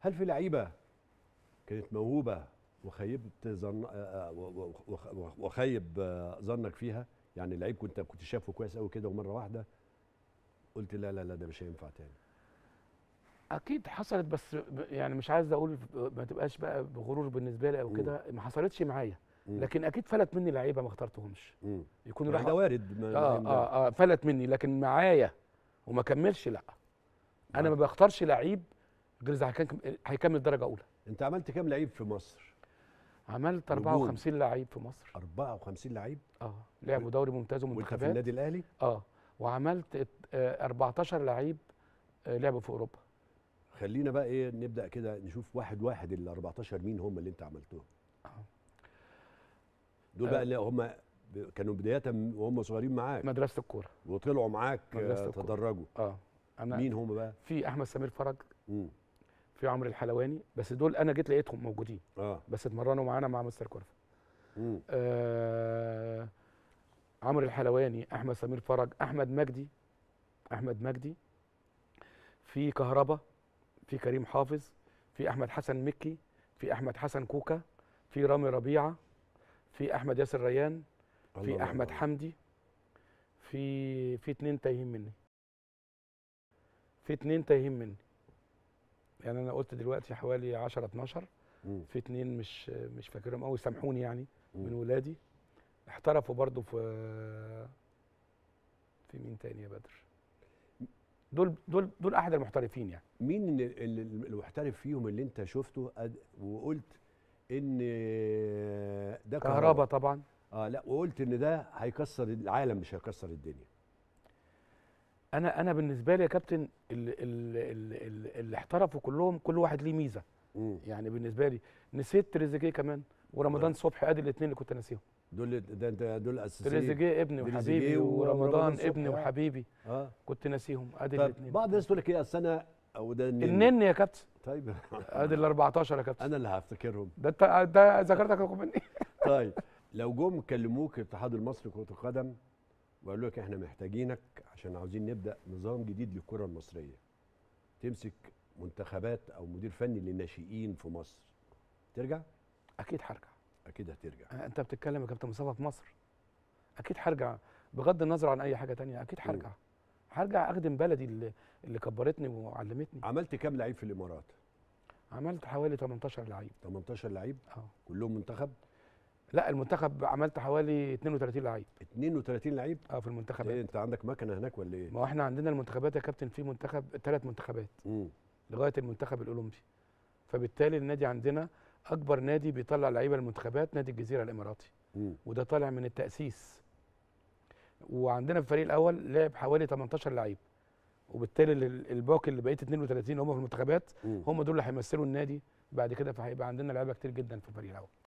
هل في لعيبه كانت موهوبه وخيبت ظن آه، آه، و- و- وخ- وخ- وخيب آه، ظنك فيها يعني لعيب كنت كنت شايفه كويس قوي كده ومره واحده قلت لا لا لا ده مش هينفع تاني اكيد حصلت بس ب- يعني مش عايز اقول ما تبقاش بقى بغرور بالنسبه لي او مم. كده ما حصلتش معايا مم. لكن اكيد فلت مني لعيبه ما اخترتهمش مم. يكونوا يعني ده راحوا وارد ما اه ما- اه اه فلت مني لكن معايا وما كملش لا انا ما بختارش لعيب غير اذا هيكم- هيكمل درجه اولى انت عملت كام لعيب في مصر عملت نجوم. 54 لعيب في مصر 54 لعيب اه لعبوا دوري ممتاز وانت في ومنتخبات النادي الاهلي اه وعملت ات- آه 14 لعيب آه لعبوا في اوروبا خلينا بقى ايه نبدا كده نشوف واحد واحد ال 14 مين هم اللي انت عملتهم آه. دول آه. بقى اللي هم ب- كانوا بدايه وهم صغيرين معاك مدرسه الكوره وطلعوا معاك مدرسة آه، الكورة. تدرجوا اه انا مين هم بقى في احمد سمير فرج مم. في عمرو الحلواني بس دول انا جيت لقيتهم موجودين اه بس اتمرنوا معانا مع مستر كورفا مم. آه عمرو الحلواني احمد سمير فرج احمد مجدي احمد مجدي في كهربا في كريم حافظ في احمد حسن مكي في احمد حسن كوكا في رامي ربيعه في احمد ياسر ريان الله في الله احمد الله. حمدي في في اتنين تايهين مني في اتنين تايهين مني يعني انا قلت دلوقتي حوالي 10 12 مم. في اتنين مش مش فاكرهم قوي سامحوني يعني من مم. ولادي احترفوا برضو في في مين تاني يا بدر دول دول دول احد المحترفين يعني مين اللي- اللي- المحترف فيهم اللي انت شفته أد- وقلت ان ده كهربا طبعا اه لا وقلت ان ده هيكسر العالم مش هيكسر الدنيا انا انا بالنسبه لي يا كابتن اللي, اللي, اللي, اللي احترفوا كلهم كل واحد ليه ميزه مم. يعني بالنسبه لي نسيت تريزيجيه كمان ورمضان آه. صبحي ادي الاثنين اللي كنت ناسيهم دول ده ده دول اساسيين تريزيجيه ابني تريزيجيه وحبيبي ورمضان ورمضان صبحي، ابني آه. وحبيبي اه كنت ناسيهم ادي طب الاثنين بعض الناس تقول لك ايه اصل انا او ده النني. النني يا كابتن طيب ادي ال 14 يا كابتن انا اللي هفتكرهم ده انت ده ذكرتك رقم مني طيب لو جم كلموك الاتحاد المصري لكره القدم وقالوا لك احنا محتاجينك عشان عاوزين نبدا نظام جديد للكره المصريه تمسك منتخبات او مدير فني للناشئين في مصر ترجع اكيد هرجع اكيد هترجع انت بتتكلم يا كابتن مصطفى في مصر اكيد هرجع بغض النظر عن اي حاجه تانية اكيد هرجع هرجع اخدم بلدي اللي, اللي كبرتني وعلمتني عملت كام لعيب في الامارات عملت حوالي 18 لعيب 18 لعيب اه كلهم منتخب لا المنتخب عملت حوالي 32 لعيب 32 لعيب اه في المنتخبات ايه انت عندك مكنه هناك ولا ايه ما هو احنا عندنا المنتخبات يا كابتن في منتخب ثلاث منتخبات مم. لغايه المنتخب الاولمبي فبالتالي النادي عندنا اكبر نادي بيطلع لعيبه المنتخبات نادي الجزيره الاماراتي مم. وده طالع من التاسيس وعندنا في الفريق الاول لعب حوالي 18 لعيب وبالتالي ال- الباقي اللي بقيت 32 هم في المنتخبات مم. هم دول اللي هيمثلوا النادي بعد كده فهيبقى عندنا لعيبه كتير جدا في الفريق الاول